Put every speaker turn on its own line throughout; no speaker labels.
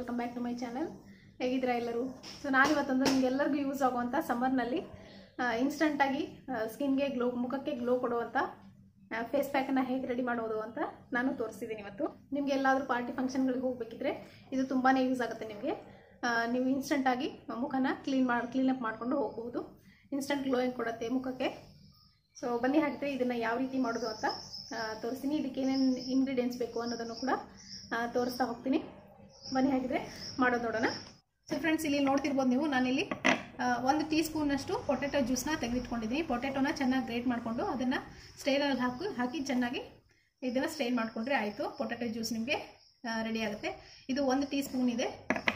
welcome back to my channel ಹೇಗಿದ್ದೀರಾ ಎಲ್ಲರೂ so ನಾನಿವತ್ತೊಂದು ನಿಮಗೆಲ್ಲರಿಗೂ ಯೂಸ್ ಆಗುವಂಥ ಸಮ್ಮರ್ನಲ್ಲಿ ಇನ್ಸ್ಟಂಟಾಗಿ ಸ್ಕಿನ್ಗೆ ಗ್ಲೋ ಮುಖಕ್ಕೆ ಗ್ಲೋ ಕೊಡುವಂಥ ಫೇಸ್ ಪ್ಯಾಕನ್ನು ಹೇಗೆ ರೆಡಿ ಮಾಡೋದು ಅಂತ ನಾನು ತೋರಿಸ್ತಿದ್ದೀನಿ ಇವತ್ತು ನಿಮಗೆ ಎಲ್ಲಾದರೂ ಪಾರ್ಟಿ ಫಂಕ್ಷನ್ಗಳಿಗೆ ಹೋಗಬೇಕಿದ್ರೆ ಇದು ತುಂಬಾ ಯೂಸ್ ಆಗುತ್ತೆ ನಿಮಗೆ ನೀವು ಇನ್ಸ್ಟಂಟಾಗಿ ಮುಖನ ಕ್ಲೀನ್ ಮಾಡಿ ಕ್ಲೀನಪ್ ಮಾಡಿಕೊಂಡು ಹೋಗ್ಬೋದು ಇನ್ಸ್ಟಂಟ್ ಗ್ಲೋಯಿಂಗ್ ಕೊಡುತ್ತೆ ಮುಖಕ್ಕೆ ಸೊ ಬನ್ನಿ ಹಾಗಿದ್ರೆ ಇದನ್ನು ಯಾವ ರೀತಿ ಮಾಡೋದು ಅಂತ ಆ, ತೋರಿಸ್ತೀನಿ ಇದಕ್ಕೆ ಏನೇನು ಇಂಗ್ರೀಡಿಯೆಂಟ್ಸ್ ಬೇಕು ಅನ್ನೋದನ್ನು ಕೂಡ ಆ, ತೋರಿಸ್ತಾ ಹೋಗ್ತೀನಿ ಬನ್ನಿ ಹಾಗಿದ್ರೆ ಮಾಡೋದು ನೋಡೋಣ ಸೊ ಫ್ರೆಂಡ್ಸ್ ಇಲ್ಲಿ ನೋಡ್ತಿರ್ಬೋದು ನೀವು ನಾನಿಲ್ಲಿ ಆ, ಒಂದು ಟೀ ಸ್ಪೂನಷ್ಟು ಪೊಟೆಟೊ ಜ್ಯೂಸ್ನ ತೆಗೆದಿಟ್ಕೊಂಡಿದ್ದೀನಿ ಪೊಟೆಟೊನ ಚೆನ್ನಾಗಿ ಗ್ರೇಟ್ ಮಾಡಿಕೊಂಡು ಅದನ್ನು ಸ್ಟೈನಲ್ಲಿ ಹಾಕಿ ಹಾಕಿ ಚೆನ್ನಾಗಿ ಇದನ್ನು ಸ್ಟೈನ್ ಮಾಡಿಕೊಂಡ್ರೆ ಆಯಿತು ಪೊಟೆಟೊ ಜ್ಯೂಸ್ ನಿಮಗೆ ರೆಡಿ ಆಗುತ್ತೆ ಇದು ಒಂದು ಟೀ ಸ್ಪೂನ್ ಇದೆ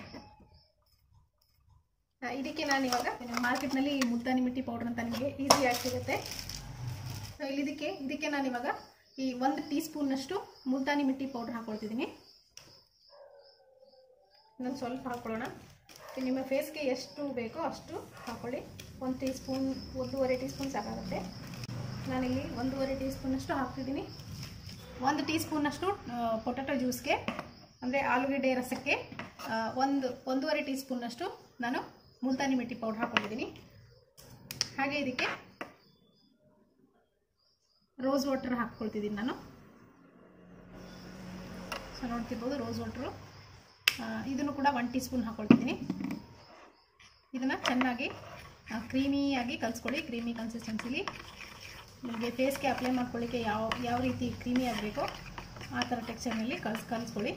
ಆ, ಇದಕ್ಕೆ ನಾನು ಇವಾಗ ಮಾರ್ಕೆಟ್ನಲ್ಲಿ ಮುಲ್ತಾನಿ ಮಿಟ್ಟಿ ಪೌಡರ್ ಅಂತ ನಿಮಗೆ ಈಸಿಯಾಗಿ ಸಿಗುತ್ತೆ ಸೊ ಇಲ್ಲಿ ಇದಕ್ಕೆ ಇದಕ್ಕೆ ನಾನು ಇವಾಗ ಈ ಒಂದು ಟೀ ಸ್ಪೂನ್ನಷ್ಟು ಮುಲ್ತಾನಿ ಮಿಟ್ಟಿ ಪೌಡರ್ ಹಾಕೊಳ್ತಿದ್ದೀನಿ ಇನ್ನೊಂದು ಸ್ವಲ್ಪ ಹಾಕ್ಕೊಳ್ಳೋಣ ಇದು ನಿಮ್ಮ ಫೇಸ್ಗೆ ಎಷ್ಟು ಬೇಕೋ ಅಷ್ಟು ಹಾಕ್ಕೊಳ್ಳಿ ಒಂದು ಟೀ ಸ್ಪೂನ್ ಒಂದೂವರೆ ಟೀ ಸ್ಪೂನ್ ಸಾಕಾಗುತ್ತೆ ನಾನಿಲ್ಲಿ ಒಂದೂವರೆ ಟೀ ಸ್ಪೂನಷ್ಟು ಹಾಕ್ತಿದ್ದೀನಿ ಒಂದು ಟೀ ಸ್ಪೂನಷ್ಟು ಪೊಟೊಟೊ ಜ್ಯೂಸ್ಗೆ ಅಂದರೆ ಆಲೂಗೆಡ್ಡೆ ರಸಕ್ಕೆ ಆ, ಒಂದು ಒಂದೂವರೆ ಟೀ ಸ್ಪೂನಷ್ಟು ನಾನು ಮುಲ್ತಾನಿ ಮಿಟ್ಟಿ ಪೌಡರ್ ಹಾಕ್ಕೊಂಡಿದ್ದೀನಿ ಹಾಗೆ ಇದಕ್ಕೆ ರೋಸ್ ವಾಟರ್ ಹಾಕ್ಕೊಳ್ತಿದ್ದೀನಿ ನಾನು ಸೊ ನೋಡ್ತಿರ್ಬೋದು ರೋಸ್ ವಾಟ್ರು ಇದನ್ನು ಕೂಡ ಒನ್ ಟೀ ಸ್ಪೂನ್ ಹಾಕ್ಕೊಳ್ತಿದ್ದೀನಿ ಇದನ್ನು ಚೆನ್ನಾಗಿ ಕ್ರೀಮಿಯಾಗಿ ಕಲಿಸ್ಕೊಳ್ಳಿ ಕ್ರೀಮಿ ಕನ್ಸಿಸ್ಟೆನ್ಸಿಲಿ ನಿಮಗೆ ಫೇಸ್ಗೆ ಅಪ್ಲೈ ಮಾಡ್ಕೊಳ್ಳಿಕ್ಕೆ ಯಾವ ಯಾವ ರೀತಿ ಕ್ರೀಮಿ ಆಗಬೇಕೋ ಆ ಥರ ಟೆಕ್ಸ್ಚರ್ನಲ್ಲಿ ಕಲ್ಸ್ ಕಲಿಸ್ಕೊಳ್ಳಿ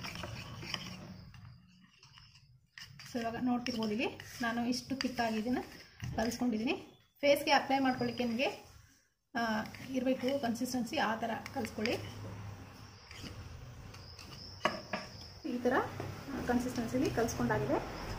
ಸೊ ಇವಾಗ ನೋಡ್ತಿರ್ಬೋದು ಇಲ್ಲಿ ನಾನು ಇಷ್ಟು ತಿಕ್ಕಾಗಿ ಇದನ್ನು ಕಲಿಸ್ಕೊಂಡಿದ್ದೀನಿ ಫೇಸ್ಗೆ ಅಪ್ಲೈ ಮಾಡ್ಕೊಳ್ಳಿಕ್ಕೆ ನಿಮಗೆ ಇರಬೇಕು ಕನ್ಸಿಸ್ಟೆನ್ಸಿ ಆ ಥರ ಕಲಿಸ್ಕೊಳ್ಳಿ ಈ ಥರ ಕನ್ಸಿಸ್ಟೆನ್ಸಿಲಿ ಕಲಿಸ್ಕೊಂಡಾಗಿದೆ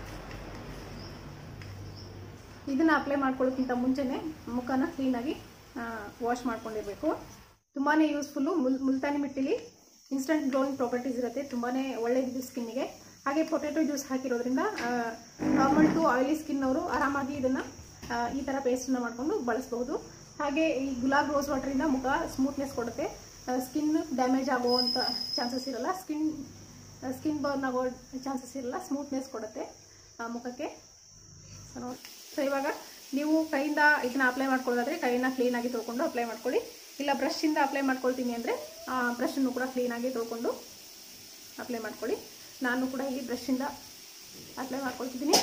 ಇದನ್ನು ಅಪ್ಲೈ ಮಾಡ್ಕೊಳ್ಳೋಕ್ಕಿಂತ ಮುಂಚೆನೇ ಮುಖನ ಕ್ಲೀನಾಗಿ ವಾಶ್ ಮಾಡ್ಕೊಂಡಿರಬೇಕು ತುಂಬಾ ಯೂಸ್ಫುಲ್ಲು ಮುಲ್ ಮುಲ್ತಾನಿ ಮಿಟ್ಟಿಲಿ ಇನ್ಸ್ಟಂಟ್ ಗ್ಲೋಯಿಂಗ್ ಪ್ರಾಪರ್ಟೀಸ್ ಇರುತ್ತೆ ತುಂಬಾ ಒಳ್ಳೆಯದು ಸ್ಕಿನ್ನಿಗೆ ಹಾಗೆ ಪೊಟೆಟೊ ಜ್ಯೂಸ್ ಹಾಕಿರೋದ್ರಿಂದ ನಾರ್ಮಲ್ ಟು ಆಯಿಲಿ ಸ್ಕಿನ್ ಅವರು ಆರಾಮಾಗಿ ಇದನ್ನು ಈ ಥರ ಪೇಸ್ಟನ್ನು ಮಾಡಿಕೊಂಡು ಬಳಸ್ಬೋದು ಹಾಗೆ ಈ ಗುಲಾಬ್ ರೋಸ್ ವಾಟರಿಂದ ಮುಖ ಸ್ಮೂತ್ನೆಸ್ ಕೊಡುತ್ತೆ ಸ್ಕಿನ್ ಡ್ಯಾಮೇಜ್ ಆಗುವಂಥ ಚಾನ್ಸಸ್ ಇರಲ್ಲ ಸ್ಕಿನ್ ಸ್ಕಿನ್ ಬರ್ನ್ ಆಗೋ ಚಾನ್ಸಸ್ ಇರಲ್ಲ ಸ್ಮೂತ್ನೆಸ್ ಕೊಡುತ್ತೆ ಆ, ಮುಖಕ್ಕೆ ಸೊ ನೋಡಿ ಸೊ ಇವಾಗ ನೀವು ಕೈಯಿಂದ ಇದನ್ನ ಅಪ್ಲೈ ಮಾಡ್ಕೊಳ್ಳೋದಾದ್ರೆ ಕೈನ ಕ್ಲೀನಾಗಿ ತೊಳ್ಕೊಂಡು ಅಪ್ಲೈ ಮಾಡ್ಕೊಳ್ಳಿ ಇಲ್ಲ ಬ್ರಷಿಂದ ಅಪ್ಲೈ ಮಾಡ್ಕೊಳ್ತೀನಿ ಅಂದರೆ ಆ ಬ್ರಷನ್ನು ಕೂಡ ಕ್ಲೀನಾಗಿ ತೊಳ್ಕೊಂಡು ಅಪ್ಲೈ ಮಾಡ್ಕೊಳ್ಳಿ ನಾನು ಕೂಡ ಇಲ್ಲಿ ಬ್ರಷಿಂದ ಅಪ್ಲೈ ಮಾಡ್ಕೊಳ್ತಿದ್ದೀನಿ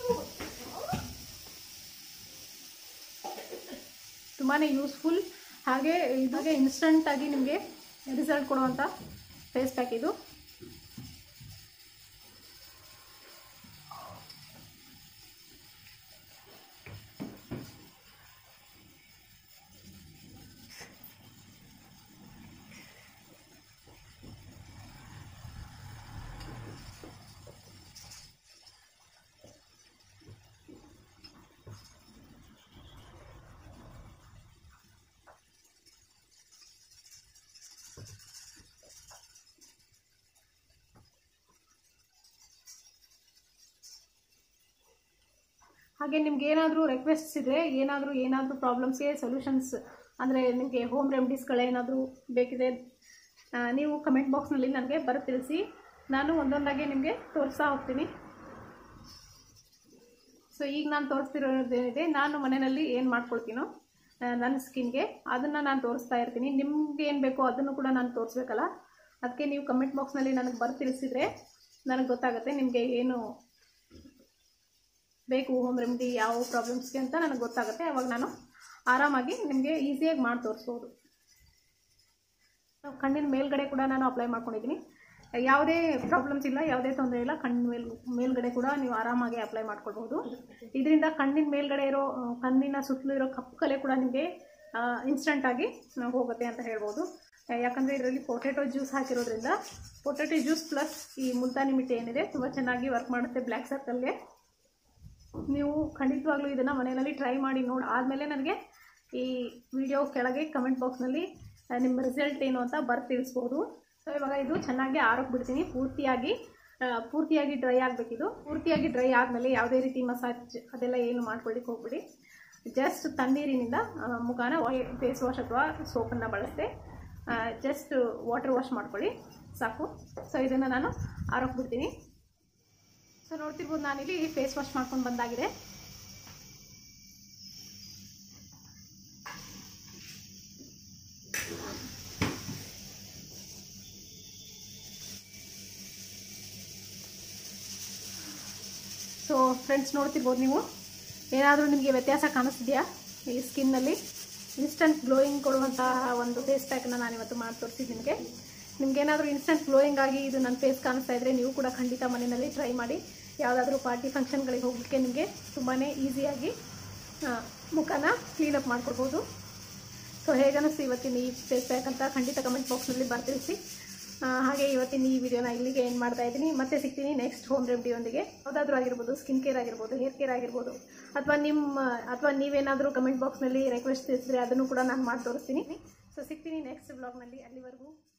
ತುಂಬಾ ಯೂಸ್ಫುಲ್ ಹಾಗೆ ಇದಾಗೆ ಇನ್ಸ್ಟಂಟಾಗಿ ನಿಮಗೆ ರಿಸಲ್ಟ್ ಕೊಡುವಂಥ ಫೇಸ್ ಪ್ಯಾಕ್ ಇದು ಹಾಗೆ ನಿಮ್ಗೆ ಏನಾದರೂ ರಿಕ್ವೆಸ್ಟ್ಸ್ ಇದ್ದರೆ ಏನಾದರೂ ಏನಾದರೂ ಪ್ರಾಬ್ಲಮ್ಸ್ಗೆ ಸೊಲ್ಯೂಷನ್ಸ್ ಅಂದರೆ ನಿಮಗೆ ಹೋಮ್ ರೆಮಿಡೀಸ್ಗಳೇನಾದರೂ ಬೇಕಿದೆ ಆ, ನೀವು ಕಮೆಂಟ್ ಬಾಕ್ಸ್ನಲ್ಲಿ ನನಗೆ ಬರೆದು ತಿಳಿಸಿ ನಾನು ಒಂದೊಂದಾಗಿ ನಿಮಗೆ ತೋರಿಸ್ತಾ ಹೋಗ್ತೀನಿ ಸೊ ಈಗ ನಾನು ತೋರಿಸ್ತಿರೋದೇನಿದೆ ನಾನು ಮನೆಯಲ್ಲಿ ಏನು ಮಾಡ್ಕೊಳ್ತೀನೋ ಆ, ನನ್ನ ಸ್ಕಿನ್ಗೆ ಅದನ್ನು ನಾನು ತೋರಿಸ್ತಾ ಇರ್ತೀನಿ ನಿಮ್ಗೆ ಏನು ಬೇಕೋ ಅದನ್ನು ಕೂಡ ನಾನು ತೋರಿಸ್ಬೇಕಲ್ಲ ಅದಕ್ಕೆ ನೀವು ಕಮೆಂಟ್ ಬಾಕ್ಸ್ನಲ್ಲಿ ನನಗೆ ಬರೆದು ತಿಳಿಸಿದರೆ ನನಗೆ ಗೊತ್ತಾಗುತ್ತೆ ನಿಮಗೆ ಏನು ಬೇಕು ಹೋಮ್ ರೆಮಿಡಿ ಯಾವ ಪ್ರಾಬ್ಲಮ್ಸ್ಗೆ ಅಂತ ನನಗೆ ಗೊತ್ತಾಗುತ್ತೆ ಅವಾಗ ನಾನು ಆರಾಮಾಗಿ ನಿಮಗೆ ಈಸಿಯಾಗಿ ಮಾಡಿ ತೋರಿಸ್ಬೋದು ಕಣ್ಣಿನ ಮೇಲ್ಗಡೆ ಕೂಡ ನಾನು ಅಪ್ಲೈ ಮಾಡ್ಕೊಂಡಿದ್ದೀನಿ ಯಾವುದೇ ಪ್ರಾಬ್ಲಮ್ಸ್ ಇಲ್ಲ ಯಾವುದೇ ತೊಂದರೆ ಇಲ್ಲ ಕಣ್ಣಿನ ಮೇಲ್ ಮೇಲ್ಗಡೆ ಕೂಡ ನೀವು ಆರಾಮಾಗಿ ಅಪ್ಲೈ ಮಾಡ್ಕೊಳ್ಬಹುದು ಇದರಿಂದ ಕಣ್ಣಿನ ಮೇಲ್ಗಡೆ ಇರೋ ಆ, ಕಣ್ಣಿನ ಸುತ್ತಲೂ ಇರೋ ಕಪ್ಪು ಕಲೆ ಕೂಡ ನಿಮಗೆ ಇನ್ಸ್ಟಂಟಾಗಿ ಹೋಗುತ್ತೆ ಅಂತ ಹೇಳ್ಬೋದು ಆ, ಯಾಕಂದರೆ ಇದರಲ್ಲಿ ಪೊಟೆಟೊ ಜ್ಯೂಸ್ ಹಾಕಿರೋದ್ರಿಂದ ಪೊಟೆಟೊ ಜ್ಯೂಸ್ ಪ್ಲಸ್ ಈ ಮುಲ್ತಾನಿ ಮಿಟ್ಟಿ ಏನಿದೆ ತುಂಬ ಚೆನ್ನಾಗಿ ವರ್ಕ್ ಮಾಡುತ್ತೆ ಬ್ಲ್ಯಾಕ್ ಸರ್ಕಲ್ಗೆ ನೀವು ಖಂಡಿತವಾಗ್ಲೂ ಇದನ್ನು ಮನೆಯಲ್ಲಿ ಟ್ರೈ ಮಾಡಿ ನೋಡಿ ಆದಮೇಲೆ ನನಗೆ ಈ ವಿಡಿಯೋ ಕೆಳಗೆ ಕಮೆಂಟ್ ಬಾಕ್ಸ್ನಲ್ಲಿ ನಿಮ್ಮ ರಿಸಲ್ಟ್ ಏನು ಅಂತ ಬರ್ದು ತಿಳಿಸ್ಬೋದು ಸೊ ಇವಾಗ ಇದು ಚೆನ್ನಾಗಿ ಆರೋಕ್ ಬಿಡ್ತೀನಿ ಪೂರ್ತಿಯಾಗಿ ಆ, ಪೂರ್ತಿಯಾಗಿ ಡ್ರೈ ಆಗಬೇಕಿದು ಪೂರ್ತಿಯಾಗಿ ಡ್ರೈ ಆದಮೇಲೆ ಯಾವುದೇ ರೀತಿ ಮಸಾಜ್ ಅದೆಲ್ಲ ಏನು ಮಾಡ್ಕೊಳ್ಳಿಕ್ಕೆ ಹೋಗ್ಬಿಡಿ ಜಸ್ಟ್ ತಣ್ಣೀರಿನಿಂದ ಆ, ಮುಖಾನ ಫೇಸ್ ವಾಶ್ ಅಥವಾ ಸೋಪನ್ನು ಬಳಸದೆ ಜಸ್ಟ್ ವಾಟರ್ ವಾಶ್ ಮಾಡ್ಕೊಳ್ಳಿ ಸಾಕು ಸೊ ಇದನ್ನು ನಾನು ಆರೋಕ್ ಬಿಡ್ತೀನಿ ಸೊ ನೋಡ್ತಿರ್ಬೋದು ನಾನಿಲ್ಲಿ ಫೇಸ್ ವಾಶ್ ಮಾಡ್ಕೊಂಡು ಬಂದಾಗಿದೆ ಸೊ ಫ್ರೆಂಡ್ಸ್ ನೋಡ್ತಿರ್ಬೋದು ನೀವು ಏನಾದರೂ ನಿಮಗೆ ವ್ಯತ್ಯಾಸ ಕಾಣಿಸ್ತಿದೆಯಾ ಈ ಸ್ಕಿನ್ನಲ್ಲಿ ಇನ್ಸ್ಟಂಟ್ ಗ್ಲೋಯಿಂಗ್ ಕೊಡುವಂತಹ ಒಂದು ಫೇಸ್ ಪ್ಯಾಕ್ನ ನಾನು ಇವತ್ತು ಮಾಡಿ ತೋರಿಸಿದ್ದು ನಿಮಗೆ ನಿಮ್ಗೇನಾದರೂ ಇನ್ಸ್ಟಂಟ್ ಗ್ಲೋಯಿಂಗ್ ಆಗಿ ಇದು ನನ್ನ ಫೇಸ್ ಕಾಣಿಸ್ತಾ ಇದ್ದರೆ ನೀವು ಕೂಡ ಖಂಡಿತ ಮನೆಯಲ್ಲಿ ಟ್ರೈ ಮಾಡಿ ಯಾವುದಾದ್ರೂ ಪಾರ್ಟಿ ಫಂಕ್ಷನ್ಗಳಿಗೆ ಹೋಗಲಿಕ್ಕೆ ನಿಮಗೆ ತುಂಬಾ ಈಸಿಯಾಗಿ ಮುಖನ ಕ್ಲೀನಪ್ ಮಾಡ್ಕೊಡ್ಬೋದು ಸೊ ಹೇಗನ್ನಿಸ್ತು ಇವತ್ತಿನ ಈ ಫೇಸ್ ಪ್ಯಾಕ್ ಅಂತ ಖಂಡಿತ ಕಮೆಂಟ್ ಬಾಕ್ಸ್ನಲ್ಲಿ ಬರ್ತಿಳಿಸಿ ಆ, ಹಾಗೆ ಇವತ್ತಿನ ಈ ವಿಡಿಯೋನ ಇಲ್ಲಿಗೆ ಏನು ಮಾಡ್ತಾ ಇದ್ದೀನಿ ಮತ್ತೆ ಸಿಗ್ತೀನಿ ನೆಕ್ಸ್ಟ್ ಹೋಮ್ ರೆಮಿಡಿಯೊಂದಿಗೆ ಯಾವುದಾದ್ರೂ ಆಗಿರ್ಬೋದು ಸ್ಕಿನ್ ಕೇರ್ ಆಗಿರ್ಬೋದು ಹೇರ್ ಕೇರ್ ಆಗಿರ್ಬೋದು ಅಥವಾ ನಿಮ್ಮ ಅಥವಾ ನೀವೇನಾದರೂ ಕಮೆಂಟ್ ಬಾಕ್ಸ್ನಲ್ಲಿ ರಿಕ್ವೆಸ್ಟ್ ತಿಳಿಸಿದ್ರೆ ಅದನ್ನು ಕೂಡ ನಾನು ಮಾಡಿ ತೋರಿಸ್ತೀನಿ ಸೊ ಸಿಗ್ತೀನಿ ನೆಕ್ಸ್ಟ್ ಬ್ಲಾಗ್ನಲ್ಲಿ ಅಲ್ಲಿವರೆಗೂ